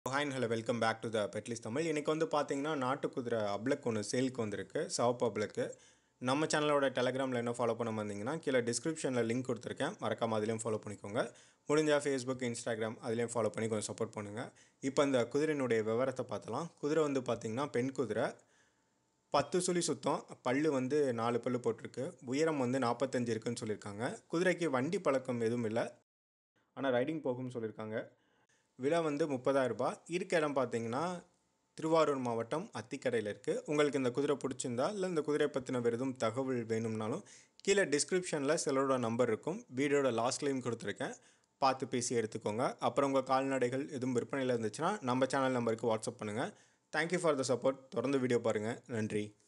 hi hello welcome back to the Petlis Tamil இன்றைக்கி வந்து பார்த்தீங்கன்னா நாட்டு குதிரை அப்ளக் ஒன்று சேலுக்கு வந்திருக்கு சவப்பு அப்ளக்கு நம்ம சேனலோட டெலகிராமில் என்ன ஃபாலோ பண்ண வந்தீங்கன்னா கீழே டிஸ்கிரிப்ஷனில் லிங்க் கொடுத்துருக்கேன் மறக்காம அதுலேயும் ஃபாலோ பண்ணிக்கோங்க முடிஞ்சால் ஃபேஸ்புக் இன்ஸ்டாகிராம் அதுலேயும் ஃபாலோ பண்ணி கொஞ்சம் சப்போர்ட் பண்ணுங்கள் இப்போ இந்த குதிரையினுடைய விவரத்தை பார்த்தலாம் குதிரை வந்து பார்த்திங்கன்னா பெண் குதிரை பத்து சுழி சுத்தம் பல்லு வந்து நாலு பல்லு போட்டிருக்கு உயரம் வந்து நாற்பத்தஞ்சு இருக்குன்னு சொல்லியிருக்காங்க குதிரைக்கு வண்டி பழக்கம் எதுவும் இல்லை ஆனால் ரைடிங் போகும்னு சொல்லியிருக்காங்க விலை வந்து முப்பதாயிரம் ரூபாய் இருக்க இடம் பார்த்தீங்கன்னா திருவாரூர் மாவட்டம் அத்திக்கரையில் இருக்குது உங்களுக்கு இந்த குதிரை பிடிச்சிருந்தா இல்லை இந்த குதிரை பற்றின வேறு எதுவும் தகவல் வேணும்னாலும் கீழே டிஸ்கிரிப்ஷனில் சிலரோட நம்பர் இருக்கும் வீடியோட லாஸ்ட்லேயும் கொடுத்துருக்கேன் பார்த்து பேசி எடுத்துக்கோங்க அப்புறம் உங்கள் கால்நடைகள் எதுவும் விற்பனையில் இருந்துச்சுன்னா நம்ம சேனல் நம்பருக்கு வாட்ஸ்அப் பண்ணுங்கள் தேங்க்யூ ஃபார் த சப்போர்ட் தொடர்ந்து வீடியோ பாருங்கள் நன்றி